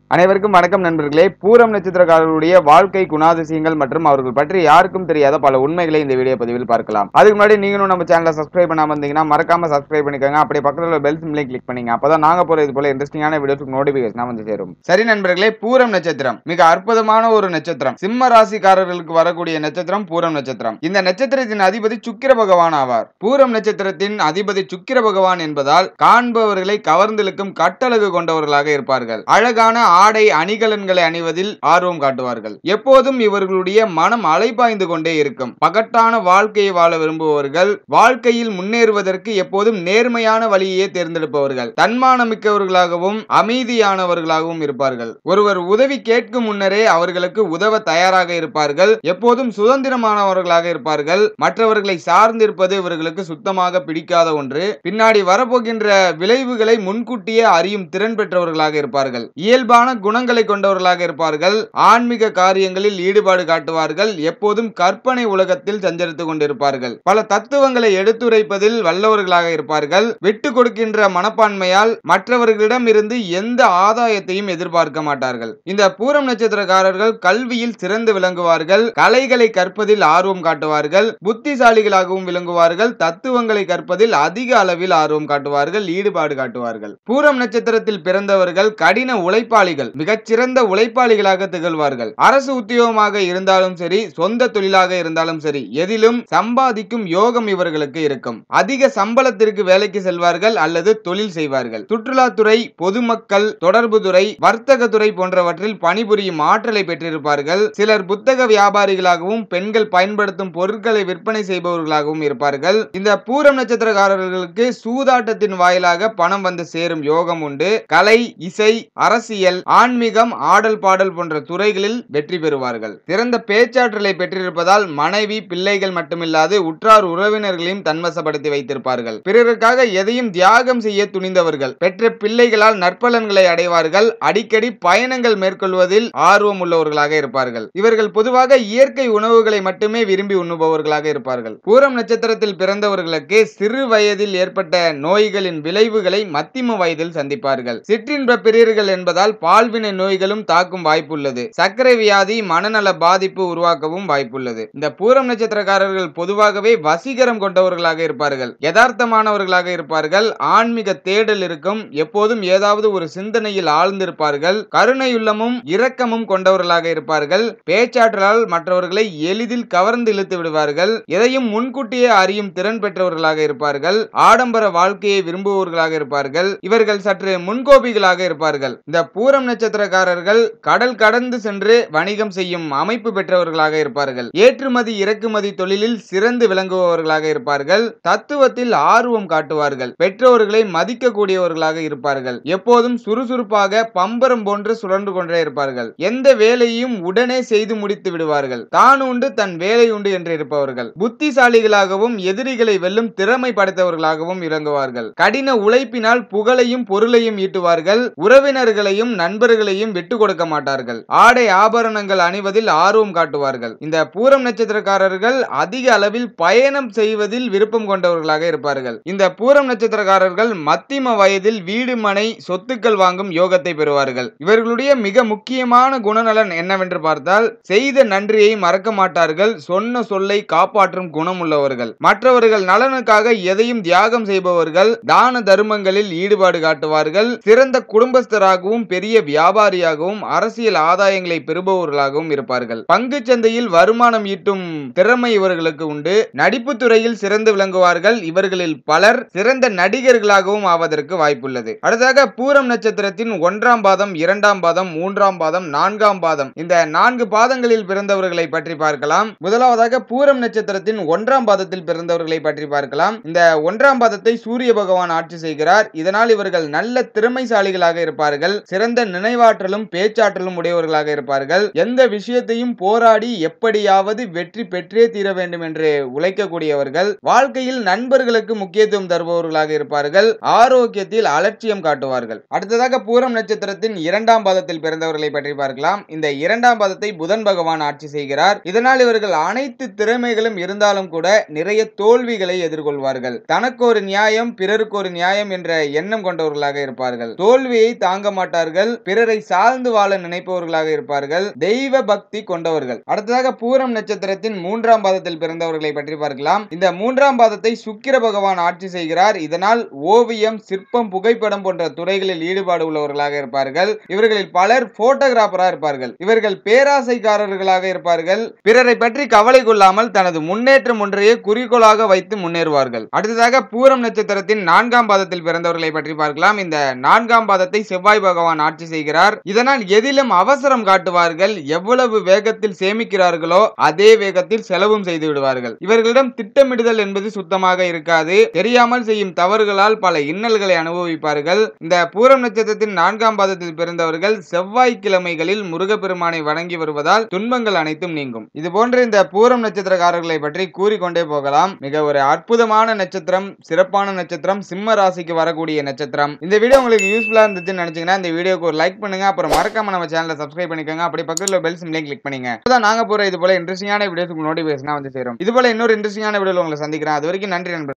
அனைவருக்கும் வணக்கம் நண்பர்களே பூரம் நட்சத்திரக்காரர்களுடைய வாழ்க்கை குணாதிசயங்கள் மற்றும் அவர்கள் பற்றி யாருக்கும் தெரியாத பல உண்மைகளை இந்த வீடியோ பதிவில் பார்க்கலாம் அதுக்கு முன்னாடி நீங்களும் நம்ம சேனலை சப்ஸ்கிரைப் பண்ணாம இருந்தீங்கன்னா மறக்காம சப்ஸ்கிரைப் பண்ணிக்கோங்க அப்படியே பக்கத்துல உள்ள பெல் சிம்லையும் கிளிக் பண்ணீங்க அப்பதான் நாங்க போற இது போல இன்ட்ரெஸ்டிங்கான வீடியோஸ் நோட்டிபிகேஷனா வந்து சேரும் சரி நண்பர்களே பூரம் நட்சத்திரம் மிக அற்புதமான ஒரு நட்சத்திரம் சிம்ம ராசிக்காரர்களுக்கு வரக்கூடிய நட்சத்திரம் பூரம் நட்சத்திரம் இந்த நட்சத்திரத்தின் அதிபதி சுக்கிர பகவான் ஆவார் பூரம் நட்சத்திரத்தின் அதிபதி சுக்கிர பகவான் என்பதால் காண்பவர்களை கவர்ந்திழுக்கும் கட்டழகு கொண்டவர்களாக இருப்பார்கள் அழகான ஆடை அணிகலன்களை அணிவதில் ஆர்வம் காட்டுவார்கள் எப்போதும் இவர்களுடைய மனம் அலைபாய்ந்து கொண்டே இருக்கும் பகட்டான வாழ்க்கையை வாழ விரும்புபவர்கள் வாழ்க்கையில் முன்னேறுவதற்கு எப்போதும் நேர்மையான வழியையே தேர்ந்தெடுப்பவர்கள் தன்மானமிக்கவர்களாகவும் அமைதியானவர்களாகவும் இருப்பார்கள் ஒருவர் உதவி கேட்கும் முன்னரே அவர்களுக்கு உதவ தயாராக இருப்பார்கள் எப்போதும் சுதந்திரமானவர்களாக இருப்பார்கள் மற்றவர்களை சார்ந்திருப்பது இவர்களுக்கு சுத்தமாக பிடிக்காத ஒன்று பின்னாடி வரப்போகின்ற விளைவுகளை முன்கூட்டியே அறியும் திறன் பெற்றவர்களாக இருப்பார்கள் இயல்பான குணங்களை கொண்டவர்களாக இருப்பார்கள் ஆன்மீக காரியங்களில் ஈடுபாடு காட்டுவார்கள் எப்போதும் கற்பனை உலகத்தில் சஞ்சரித்துக் கொண்டிருப்பார்கள் பல தத்துவங்களை எடுத்துரைப்பதில் வல்லவர்களாக இருப்பார்கள் விட்டு கொடுக்கின்ற மனப்பான்மையால் மற்றவர்களிடம் இருந்து எந்த ஆதாயத்தையும் எதிர்பார்க்க மாட்டார்கள் இந்த பூரம் நட்சத்திரக்காரர்கள் கல்வியில் சிறந்து விளங்குவார்கள் கலைகளை கற்பதில் ஆர்வம் காட்டுவார்கள் புத்திசாலிகளாகவும் விளங்குவார்கள் தத்துவங்களை கற்பதில் அதிக அளவில் ஆர்வம் காட்டுவார்கள் ஈடுபாடு காட்டுவார்கள் பூரம் நட்சத்திரத்தில் பிறந்தவர்கள் கடின உழைப்பாளிகள் மிகச்சிறந்த உழைப்பாளிகளாக திகழ்வார்கள் அரசு உத்தியோகமாக இருந்தாலும் சரி சொந்த தொழிலாக இருந்தாலும் சரி எதிலும் சம்பாதிக்கும் யோகம் இவர்களுக்கு இருக்கும் அதிக சம்பளத்திற்கு வேலைக்கு செல்வார்கள் அல்லது தொழில் செய்வார்கள் சுற்றுலாத்துறை பொதுமக்கள் தொடர்பு துறை வர்த்தக துறை போன்றவற்றில் பணிபுரியும் ஆற்றலை பெற்றிருப்பார்கள் சிலர் புத்தக வியாபாரிகளாகவும் பெண்கள் பயன்படுத்தும் பொருட்களை விற்பனை செய்பவர்களாகவும் இருப்பார்கள் இந்த பூரம் நட்சத்திரக்காரர்களுக்கு சூதாட்டத்தின் வாயிலாக பணம் வந்து சேரும் யோகம் உண்டு கலை இசை அரசியல் ஆன்மீகம் ஆடல் பாடல் போன்ற துறைகளில் வெற்றி பெறுவார்கள் சிறந்த பேச்சாற்றலை பெற்றிருப்பதால் மனைவி பிள்ளைகள் மட்டுமில்லாது உற்றார் உறவினர்களையும் தன்வசப்படுத்தி வைத்திருப்பார்கள் பிறருக்காக எதையும் தியாகம் செய்ய துணிந்தவர்கள் பெற்ற பிள்ளைகளால் நற்பலன்களை அடைவார்கள் அடிக்கடி பயணங்கள் மேற்கொள்வதில் ஆர்வம் உள்ளவர்களாக இருப்பார்கள் இவர்கள் பொதுவாக இயற்கை உணவுகளை மட்டுமே விரும்பி உண்ணுபவர்களாக இருப்பார்கள் பூரம் நட்சத்திரத்தில் பிறந்தவர்களுக்கு சிறு வயதில் ஏற்பட்ட நோய்களின் விளைவுகளை மத்திம வயதில் சந்திப்பார்கள் சிற்றின்ப பிரியர்கள் என்பதால் பால்வினை நோய்களும் தாக்கும் வாய்ப்புள்ளது சர்க்கரை வியாதி மனநல பாதிப்பு உருவாக்கவும் வாய்ப்புள்ளது இந்த பூரம் நட்சத்திரக்காரர்கள் பொதுவாகவே வசீகரம் கொண்டவர்களாக இருப்பார்கள் யதார்த்தமானவர்களாக இருப்பார்கள் ஆன்மீக தேடல் இருக்கும் எப்போதும் ஏதாவது ஒரு சிந்தனையில் ஆழ்ந்திருப்பார்கள் கருணையுள்ளமும் இரக்கமும் கொண்டவர்களாக இருப்பார்கள் பேச்சாற்றலால் மற்றவர்களை எளிதில் கவர்ந்து இழுத்து விடுவார்கள் எதையும் முன்கூட்டியே அறியும் திறன் பெற்றவர்களாக இருப்பார்கள் ஆடம்பர வாழ்க்கையை விரும்புபவர்களாக இருப்பார்கள் இவர்கள் சற்று முன்கோபிகளாக இருப்பார்கள் இந்த பூரம் நட்சத்திரக்காரர்கள் கடல் கடந்து சென்று வணிகம் செய்யும் அமைப்பு பெற்றவர்களாக இருப்பார்கள் ஏற்றுமதி இறக்குமதி தொழிலில் சிறந்து விளங்குபவர்களாக இருப்பார்கள் தத்துவத்தில் ஆர்வம் காட்டுவார்கள் பெற்றோர்களை மதிக்கக்கூடியவர்களாக இருப்பார்கள் எப்போதும் சுறுசுறுப்பாக பம்பரம் போன்று சுழன்று கொண்டே இருப்பார்கள் எந்த வேலையும் உடனே செய்து முடித்து விடுவார்கள் தான் உண்டு தன் வேலை உண்டு என்று இருப்பவர்கள் புத்திசாலிகளாகவும் எதிரிகளை வெல்லும் திறமை படைத்தவர்களாகவும் இறங்குவார்கள் கடின உழைப்பினால் புகழையும் பொருளையும் ஈட்டுவார்கள் உறவினர்களையும் நண்பர்களையும் விட்டு கொடுக்க மாட்டார்கள் ஆடை ஆபரணங்கள் அணிவதில் ஆர்வம் காட்டுவார்கள் இந்த பூரம் நட்சத்திரக்காரர்கள் அதிக அளவில் பயணம் செய்வதில் விருப்பம் கொண்டவர்களாக இருப்பார்கள் இந்த பூரம் நட்சத்திரக்காரர்கள் மத்திம வயதில் வீடு மனை சொத்துக்கள் வாங்கும் யோகத்தை பெறுவார்கள் இவர்களுடைய மிக முக்கியமான குணநலன் என்னவென்று பார்த்தால் செய்த நன்றியை மறக்க மாட்டார்கள் சொன்ன சொல்லை காப்பாற்றும் குணம் உள்ளவர்கள் மற்றவர்கள் நலனுக்காக எதையும் தியாகம் செய்பவர்கள் தான தர்மங்களில் ஈடுபாடு காட்டுவார்கள் சிறந்த குடும்பஸ்தராகவும் பெரிய வியாபாரியாகவும் அரசியல் ஆதாயங்களை பெறுபவர்களாகவும் இருப்பார்கள் பங்கு சந்தையில் வருமானம் ஈட்டும் திறமை இவர்களுக்கு உண்டு நடிப்பு துறையில் சிறந்து விளங்குவார்கள் இவர்களில் பலர் சிறந்த நடிகர்களாகவும் ஆவதற்கு வாய்ப்புள்ளது அடுத்ததாக பூரம் நட்சத்திரத்தின் ஒன்றாம் பாதம் இரண்டாம் பாதம் மூன்றாம் பாதம் நான்காம் பாதம் இந்த நான்கு பாதங்களில் பிறந்தவர்களை பற்றி பார்க்கலாம் முதலாவதாக பூரம் நட்சத்திரத்தின் ஒன்றாம் பாதத்தில் பிறந்தவர்களை பற்றி பார்க்கலாம் இந்த ஒன்றாம் பாதத்தை சூரிய பகவான் ஆட்சி செய்கிறார் இதனால் இவர்கள் நல்ல திறமைசாலிகளாக இருப்பார்கள் சிறந்த நினைவாற்றலும் பேச்சாற்றலும் உடையவர்களாக இருப்பார்கள் எந்த விஷயத்தையும் போராடி எப்படியாவது வெற்றி பெற்றே தீர வேண்டும் என்று உழைக்கக்கூடியவர்கள் வாழ்க்கையில் நண்பர்களுக்கு முக்கியத்துவம் தருபவர்களாக இருப்பார்கள் ஆரோக்கியத்தில் அலட்சியம் காட்டுவார்கள் அடுத்ததாக பூரம் நட்சத்திரத்தின் இரண்டாம் பாதத்தில் பிறந்தவர்களை பற்றி பார்க்கலாம் இந்த இரண்டாம் பாதத்தை புதன் பகவான் ஆட்சி செய்கிறார் இதனால் இவர்கள் அனைத்து திறமைகளும் இருந்தாலும் கூட நிறைய தோல்விகளை எதிர்கொள்வார்கள் தனக்கு ஒரு நியாயம் பிறருக்கு ஒரு நியாயம் என்ற எண்ணம் கொண்டவர்களாக இருப்பார்கள் தோல்வியை தாங்க மாட்டார்கள் பிறரை சார்ந்து வாழ நினைப்பவர்களாக இருப்பார்கள் தெய்வ பக்தி கொண்டவர்கள் அடுத்ததாக பூரம் நட்சத்திரத்தின் மூன்றாம் பாதத்தில் பிறந்தவர்களை பற்றி பார்க்கலாம் இந்த மூன்றாம் பாதத்தை சுக்கிர பகவான் ஆட்சி செய்கிறார் இதனால் ஓவியம் சிற்பம் புகைப்படம் போன்ற துறைகளில் ஈடுபாடு உள்ளவர்களாக இருப்பார்கள் இவர்களில் பலர் போட்டோகிராஃபரா இருப்பார்கள் இவர்கள் பேராசைக்காரர்களாக இருப்பார்கள் பிறரை பற்றி கவலை கொள்ளாமல் தனது முன்னேற்றம் ஒன்றையே குறிக்கோளாக வைத்து முன்னேறுவார்கள் அடுத்ததாக பூரம் நட்சத்திரத்தின் நான்காம் பாதத்தில் பிறந்தவர்களை பற்றி பார்க்கலாம் இந்த நான்காம் பாதத்தை செவ்வாய் பகவான் ஆட்சி செய்கிறார் இதனால் எதிலும் அவசரம் காட்டுவார்கள் எவ்வளவு வேகத்தில் சேமிக்கிறார்களோ அதே வேகத்தில் செலவும் செய்து விடுவார்கள் இவர்களிடம் திட்டமிடுதல் என்பது சுத்தமாக இருக்காது தெரியாமல் செய்யும் தவறுகளால் பல இன்னல்களை அனுபவிப்பார்கள் இந்த பூரம் நட்சத்திரத்தின் நான்காம் பாதத்தில் பிறந்தவர்கள் செவ்வாய் கிழமைகளில் முருகப்பெருமானை வணங்கி வருவதால் துன்பங்கள் அனைத்தும் நீங்கும் இது போன்ற இந்த பூரம் நட்சத்திரக்காரர்களை பற்றி கூறிக்கொண்டே போகலாம் மிக ஒரு அற்புதமான நட்சத்திரம் சிறப்பான நட்சத்திரம் சிம்ம ராசிக்கு வரக்கூடிய நட்சத்திரம் இந்த வீடியோ உங்களுக்கு யூஸ்ஃபுல்லா இருந்துச்சுன்னு நினைச்சீங்கன்னா இந்த வீடியோக்கு ஒரு லைக் பண்ணுங்க அப்புறம் மறக்காம நம்ம சேனலை சப்ஸ்கிரைப் பண்ணிக்கோங்க அப்படி பக்கத்துல பெல் சிம்லையும் கிளிக் பண்ணுங்க அப்பதான் நாங்க போற இது போல இன்ட்ரெஸ்டிங்கான வீடியோஸ்க்கு நோட்டிபிகேஷனா வந்து சேரும் இது போல இன்னொரு இன்ட்ரெஸ்டிங்கான வீடியோ உங்களை சந்திக்கிறேன் அது வரைக்கும் நன்றி நண்பர்